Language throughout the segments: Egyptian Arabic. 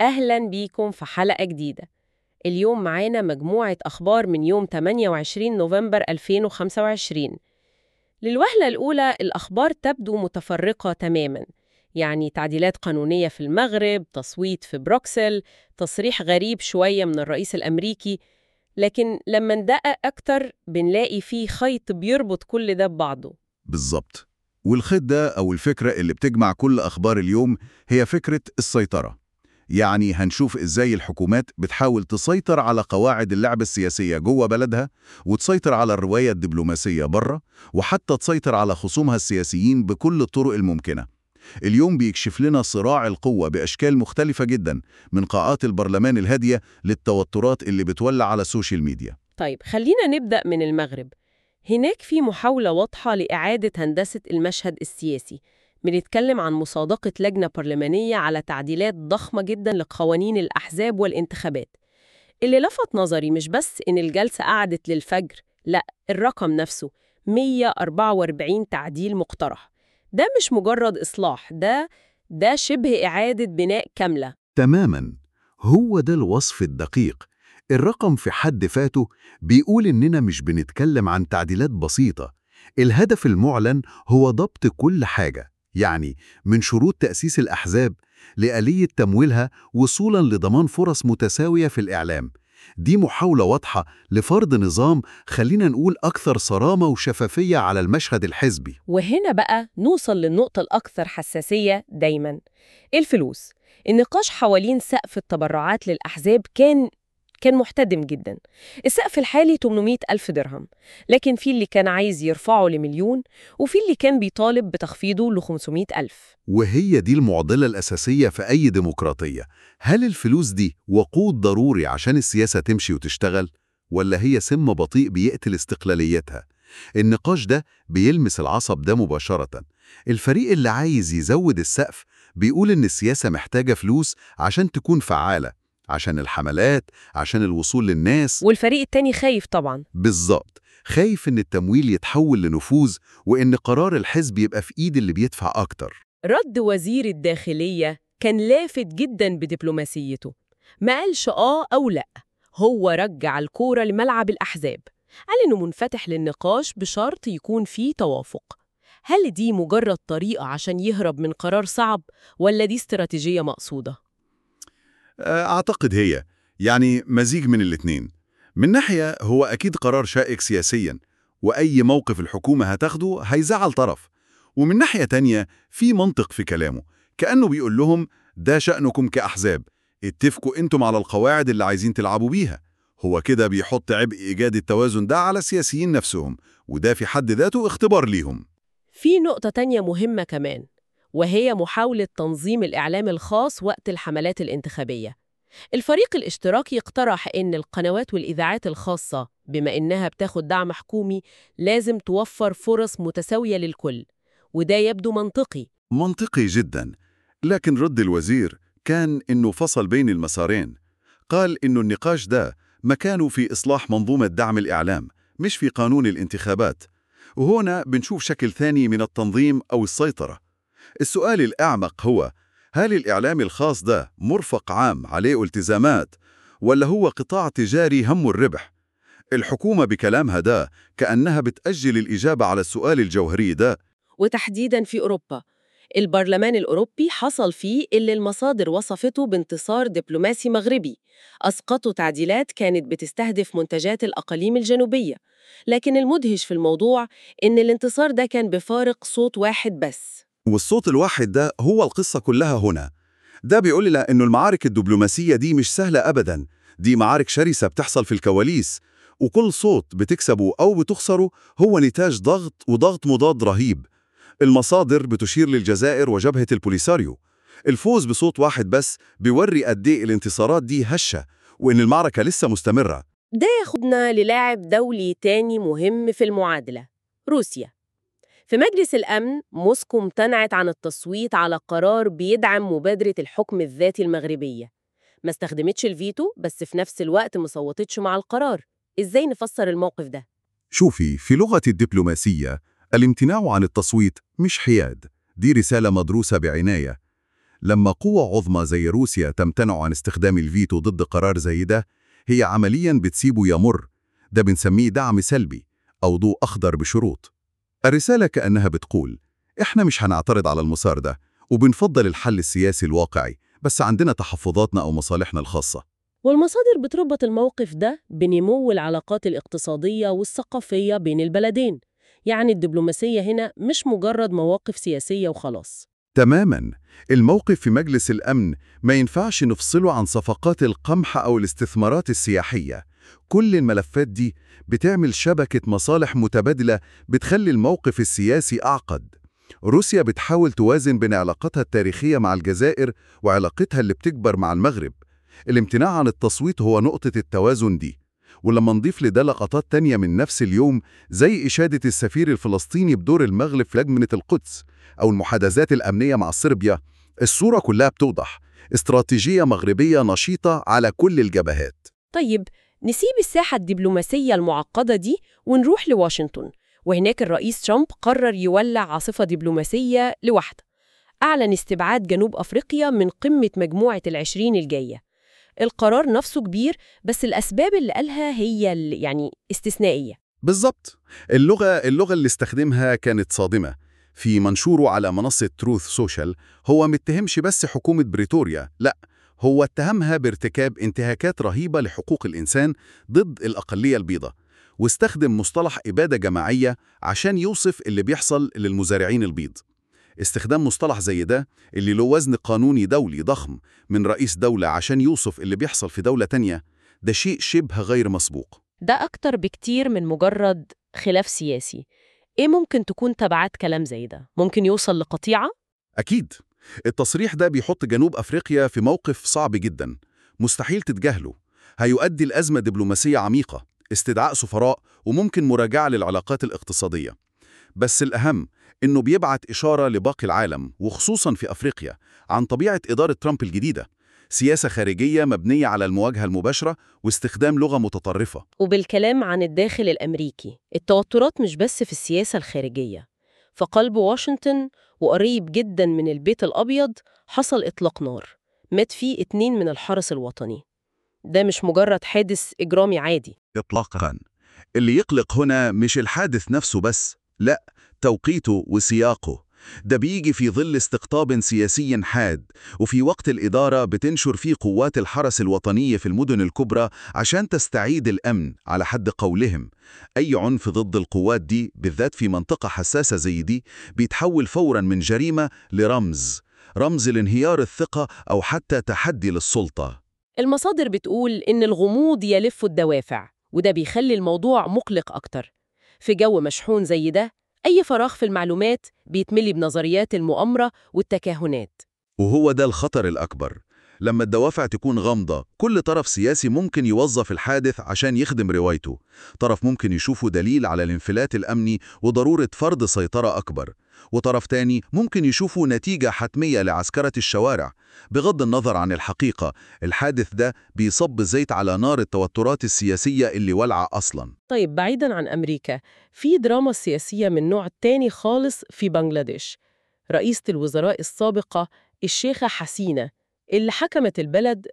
أهلا بيكم في حلقة جديدة اليوم معانا مجموعة أخبار من يوم 28 نوفمبر 2025 للوهلة الأولى الأخبار تبدو متفرقة تماماً يعني تعديلات قانونية في المغرب، تصويت في بروكسل، تصريح غريب شوية من الرئيس الأمريكي لكن لما ندقق أكتر بنلاقي فيه خيط بيربط كل ده ببعضه بالظبط والخيط ده أو الفكرة اللي بتجمع كل أخبار اليوم هي فكرة السيطرة يعني هنشوف إزاي الحكومات بتحاول تسيطر على قواعد اللعبة السياسية جوه بلدها وتسيطر على الرواية الدبلوماسية بره وحتى تسيطر على خصومها السياسيين بكل الطرق الممكنة اليوم بيكشف لنا صراع القوة بأشكال مختلفة جدا من قاعات البرلمان الهادية للتوترات اللي بتولع على السوشيال ميديا طيب خلينا نبدأ من المغرب هناك في محاولة واضحة لإعادة هندسة المشهد السياسي بنتكلم عن مصادقة لجنة برلمانية على تعديلات ضخمة جدا لقوانين الأحزاب والانتخابات اللي لفت نظري مش بس إن الجلسة قعدت للفجر لا الرقم نفسه 144 تعديل مقترح ده مش مجرد إصلاح ده ده شبه إعادة بناء كاملة تماما هو ده الوصف الدقيق الرقم في حد فاته بيقول إننا مش بنتكلم عن تعديلات بسيطة الهدف المعلن هو ضبط كل حاجة يعني من شروط تأسيس الأحزاب لآلية تمويلها وصولاً لضمان فرص متساوية في الإعلام دي محاولة واضحة لفرض نظام خلينا نقول أكثر صرامة وشفافية على المشهد الحزبي وهنا بقى نوصل للنقطة الأكثر حساسية دايما الفلوس النقاش حوالين سقف التبرعات للأحزاب كان كان محتدم جدا السقف الحالي 800 ألف درهم لكن في اللي كان عايز يرفعه لمليون وفي اللي كان بيطالب بتخفيضه ل 500 ألف وهي دي المعضلة الأساسية في أي ديمقراطية هل الفلوس دي وقود ضروري عشان السياسة تمشي وتشتغل؟ ولا هي سم بطيء بيقتل استقلاليتها؟ النقاش ده بيلمس العصب ده مباشرة الفريق اللي عايز يزود السقف بيقول إن السياسة محتاجة فلوس عشان تكون فعالة عشان الحملات عشان الوصول للناس والفريق التاني خايف طبعا بالظبط خايف إن التمويل يتحول لنفوذ وإن قرار الحزب يبقى في إيد اللي بيدفع أكتر رد وزير الداخلية كان لافت جدا بدبلوماسيته ما قالش آه أو لأ هو رجع الكورة لملعب الأحزاب قال إنه منفتح للنقاش بشرط يكون فيه توافق هل دي مجرد طريقة عشان يهرب من قرار صعب ولا دي استراتيجية مقصودة؟ أعتقد هي يعني مزيج من الاتنين من ناحية هو أكيد قرار شائك سياسيا وأي موقف الحكومة هتاخده هيزعل طرف ومن ناحية تانية في منطق في كلامه كأنه بيقول لهم ده شأنكم كأحزاب اتفقوا انتم على القواعد اللي عايزين تلعبوا بيها هو كده بيحط عبء إيجاد التوازن ده على السياسيين نفسهم وده في حد ذاته اختبار ليهم في نقطة تانية مهمة كمان وهي محاولة تنظيم الإعلام الخاص وقت الحملات الانتخابية الفريق الاشتراكي اقترح إن القنوات والإذاعات الخاصة بما إنها بتاخد دعم حكومي لازم توفر فرص متساوية للكل وده يبدو منطقي منطقي جدا لكن رد الوزير كان إنه فصل بين المسارين قال إنه النقاش ده مكانه في إصلاح منظومة دعم الإعلام مش في قانون الانتخابات وهنا بنشوف شكل ثاني من التنظيم أو السيطرة السؤال الأعمق هو هل الإعلام الخاص ده مرفق عام عليه التزامات ولا هو قطاع تجاري همه الربح؟ الحكومة بكلامها ده كأنها بتأجل الإجابة على السؤال الجوهري ده وتحديداً في أوروبا البرلمان الأوروبي حصل فيه اللي المصادر وصفته بانتصار دبلوماسي مغربي أسقطوا تعديلات كانت بتستهدف منتجات الأقاليم الجنوبية لكن المدهش في الموضوع إن الانتصار ده كان بفارق صوت واحد بس والصوت الواحد ده هو القصة كلها هنا ده بيقول لنا إنه المعارك الدبلوماسية دي مش سهلة أبداً دي معارك شرسة بتحصل في الكواليس وكل صوت بتكسبه أو بتخسره هو نتاج ضغط وضغط مضاد رهيب المصادر بتشير للجزائر وجبهة البوليساريو الفوز بصوت واحد بس بيوري قد ايه الانتصارات دي هشة وإن المعركة لسه مستمرة ده ياخدنا للاعب دولي تاني مهم في المعادلة روسيا في مجلس الأمن موسكو امتنعت عن التصويت على قرار بيدعم مبادرة الحكم الذاتي المغربية ما استخدمتش الفيتو بس في نفس الوقت ما صوتتش مع القرار إزاي نفسر الموقف ده؟ شوفي في لغة الدبلوماسية الامتناع عن التصويت مش حياد دي رسالة مدروسة بعناية لما قوة عظمى زي روسيا تمتنع عن استخدام الفيتو ضد قرار زي ده هي عمليا بتسيبه يمر ده بنسميه دعم سلبي أو ضوء أخضر بشروط الرسالة كأنها بتقول إحنا مش هنعترض على المسار ده وبنفضل الحل السياسي الواقعي بس عندنا تحفظاتنا أو مصالحنا الخاصة والمصادر بتربط الموقف ده بنمو العلاقات الاقتصادية والثقافية بين البلدين يعني الدبلوماسية هنا مش مجرد مواقف سياسية وخلاص تماما الموقف في مجلس الأمن ما ينفعش نفصله عن صفقات القمح أو الاستثمارات السياحية كل الملفات دي بتعمل شبكة مصالح متبادلة بتخلي الموقف السياسي أعقد روسيا بتحاول توازن بين علاقتها التاريخية مع الجزائر وعلاقتها اللي بتكبر مع المغرب الامتناع عن التصويت هو نقطة التوازن دي ولما نضيف لده لقطات تانية من نفس اليوم زي إشادة السفير الفلسطيني بدور المغرب في لجنة القدس أو المحادثات الأمنية مع صربيا الصورة كلها بتوضح استراتيجية مغربية نشيطة على كل الجبهات طيب نسيب الساحة الدبلوماسية المعقدة دي ونروح لواشنطن وهناك الرئيس ترامب قرر يولع عاصفة دبلوماسية لوحده أعلن استبعاد جنوب أفريقيا من قمة مجموعة العشرين الجاية القرار نفسه كبير بس الأسباب اللي قالها هي ال- يعني استثنائية بالظبط اللغة اللغة اللي استخدمها كانت صادمة في منشوره على منصة تروث سوشيال هو متهمش بس حكومة بريتوريا لا هو اتهمها بارتكاب انتهاكات رهيبة لحقوق الإنسان ضد الأقلية البيضاء واستخدم مصطلح إبادة جماعية عشان يوصف اللي بيحصل للمزارعين البيض استخدام مصطلح زي ده اللي له وزن قانوني دولي ضخم من رئيس دولة عشان يوصف اللي بيحصل في دولة تانية ده شيء شبه غير مسبوق ده أكتر بكتير من مجرد خلاف سياسي إيه ممكن تكون تبعات كلام زي ده؟ ممكن يوصل لقطيعة؟ أكيد التصريح ده بيحط جنوب أفريقيا في موقف صعب جدا مستحيل تتجاهله هيؤدي لأزمة دبلوماسية عميقة استدعاء سفراء وممكن مراجعة للعلاقات الاقتصادية بس الأهم إنه بيبعت إشارة لباقي العالم وخصوصا في أفريقيا عن طبيعة إدارة ترامب الجديدة سياسة خارجية مبنية على المواجهة المباشرة واستخدام لغة متطرفة وبالكلام عن الداخل الأمريكي التوترات مش بس في السياسة الخارجية في قلب واشنطن وقريب جدا من البيت الأبيض حصل إطلاق نار مات فيه اتنين من الحرس الوطني ده مش مجرد حادث إجرامي عادي إطلاقا اللي يقلق هنا مش الحادث نفسه بس لا توقيته وسياقه ده بيجي في ظل استقطاب سياسي حاد وفي وقت الإدارة بتنشر فيه قوات الحرس الوطنية في المدن الكبرى عشان تستعيد الأمن على حد قولهم أي عنف ضد القوات دي بالذات في منطقة حساسة زي دي بيتحول فورا من جريمة لرمز رمز لانهيار الثقة أو حتى تحدي للسلطة المصادر بتقول إن الغموض يلف الدوافع وده بيخلي الموضوع مقلق أكتر في جو مشحون زي ده أي فراغ في المعلومات بيتملي بنظريات المؤامرة والتكهنات وهو ده الخطر الأكبر لما الدوافع تكون غامضة كل طرف سياسي ممكن يوظف الحادث عشان يخدم روايته طرف ممكن يشوفه دليل على الانفلات الأمني وضرورة فرض سيطرة أكبر وطرف تاني ممكن يشوفه نتيجة حتمية لعسكرة الشوارع بغض النظر عن الحقيقة الحادث ده بيصب زيت على نار التوترات السياسية اللي ولعة أصلاً طيب بعيداً عن أمريكا في دراما سياسية من نوع تاني خالص في بنغلاديش رئيسة الوزراء السابقة الشيخة حسينة اللي حكمت البلد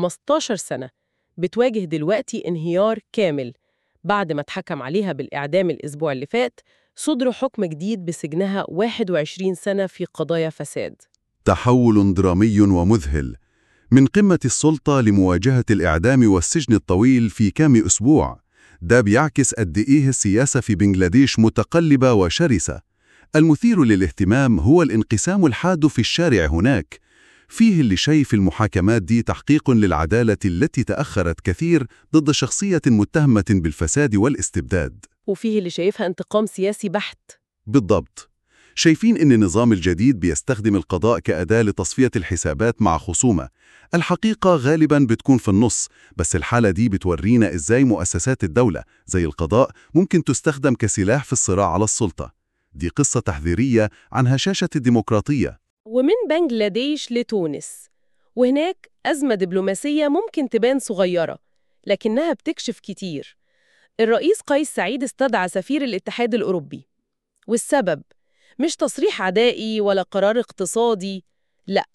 15 سنة بتواجه دلوقتي انهيار كامل بعد ما اتحكم عليها بالإعدام الأسبوع اللي فات صدر حكم جديد بسجنها 21 سنة في قضايا فساد تحول درامي ومذهل من قمة السلطة لمواجهة الإعدام والسجن الطويل في كام أسبوع ده بيعكس قد إيه السياسة في بنغلاديش متقلبة وشرسة المثير للاهتمام هو الانقسام الحاد في الشارع هناك فيه اللي شايف المحاكمات دي تحقيق للعدالة التي تأخرت كثير ضد شخصية متهمة بالفساد والاستبداد وفيه اللي شايفها انتقام سياسي بحت بالضبط شايفين إن النظام الجديد بيستخدم القضاء كأداة لتصفية الحسابات مع خصومة الحقيقة غالباً بتكون في النص بس الحالة دي بتورينا إزاي مؤسسات الدولة زي القضاء ممكن تستخدم كسلاح في الصراع على السلطة دي قصة تحذيرية عن هشاشة الديمقراطية ومن بنغلاديش لتونس وهناك أزمة دبلوماسية ممكن تبان صغيرة لكنها بتكشف كتير الرئيس قيس سعيد استدعى سفير الاتحاد الأوروبي والسبب مش تصريح عدائي ولا قرار اقتصادي لا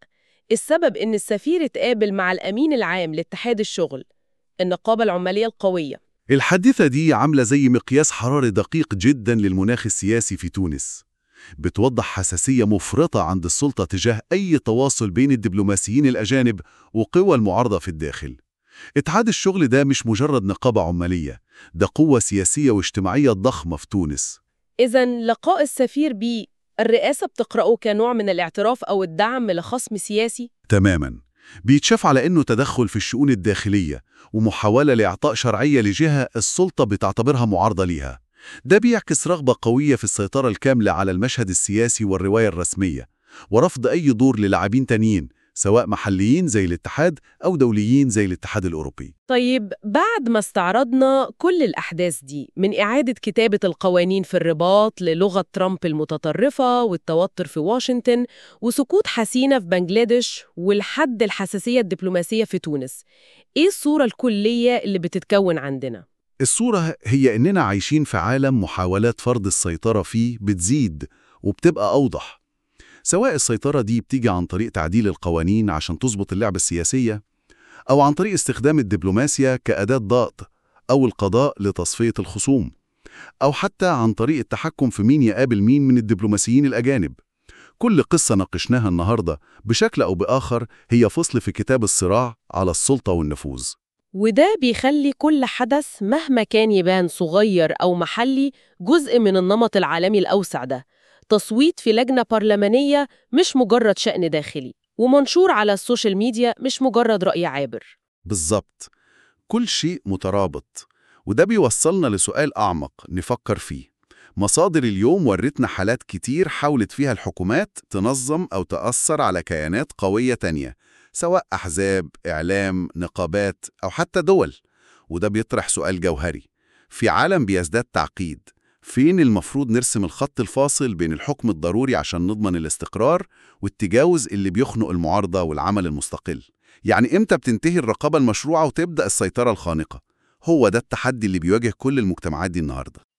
السبب إن السفير اتقابل مع الأمين العام لاتحاد الشغل النقابة العمالية القوية الحادثة دي عاملة زي مقياس حراري دقيق جدا للمناخ السياسي في تونس بتوضح حساسية مفرطة عند السلطة تجاه أي تواصل بين الدبلوماسيين الأجانب وقوى المعارضة في الداخل اتحاد الشغل ده مش مجرد نقابة عمالية ده قوة سياسية واجتماعية ضخمة في تونس إذا لقاء السفير بيه الرئاسة بتقرأه كنوع من الاعتراف أو الدعم لخصم سياسي؟ تماما بيتشاف على أنه تدخل في الشؤون الداخلية ومحاولة لإعطاء شرعية لجهة السلطة بتعتبرها معارضة ليها ده بيعكس رغبة قوية في السيطرة الكاملة على المشهد السياسي والرواية الرسمية ورفض أي دور للاعبين تانيين سواء محليين زي الاتحاد أو دوليين زي الاتحاد الأوروبي طيب بعد ما استعرضنا كل الأحداث دي من إعادة كتابة القوانين في الرباط للغة ترامب المتطرفة والتوتر في واشنطن وسقوط حسينة في بنجلاديش والحد الحساسية الدبلوماسية في تونس إيه الصورة الكلية اللي بتتكون عندنا؟ الصورة هي إننا عايشين في عالم محاولات فرض السيطرة فيه بتزيد وبتبقى أوضح سواء السيطرة دي بتيجي عن طريق تعديل القوانين عشان تظبط اللعبة السياسية أو عن طريق استخدام الدبلوماسيا كأداة ضغط أو القضاء لتصفية الخصوم أو حتى عن طريق التحكم في مين يقابل مين من الدبلوماسيين الأجانب كل قصة ناقشناها النهاردة بشكل أو بآخر هي فصل في كتاب الصراع على السلطة والنفوذ وده بيخلي كل حدث مهما كان يبان صغير أو محلي جزء من النمط العالمي الأوسع ده تصويت في لجنة برلمانية مش مجرد شأن داخلي ومنشور على السوشيال ميديا مش مجرد رأي عابر بالظبط كل شيء مترابط وده بيوصلنا لسؤال أعمق نفكر فيه مصادر اليوم ورتنا حالات كتير حاولت فيها الحكومات تنظم أو تأثر على كيانات قوية تانية سواء أحزاب، إعلام، نقابات أو حتى دول وده بيطرح سؤال جوهري في عالم بيزداد تعقيد فين المفروض نرسم الخط الفاصل بين الحكم الضروري عشان نضمن الاستقرار والتجاوز اللي بيخنق المعارضة والعمل المستقل يعني إمتى بتنتهي الرقابة المشروعة وتبدأ السيطرة الخانقة هو ده التحدي اللي بيواجه كل المجتمعات دي النهاردة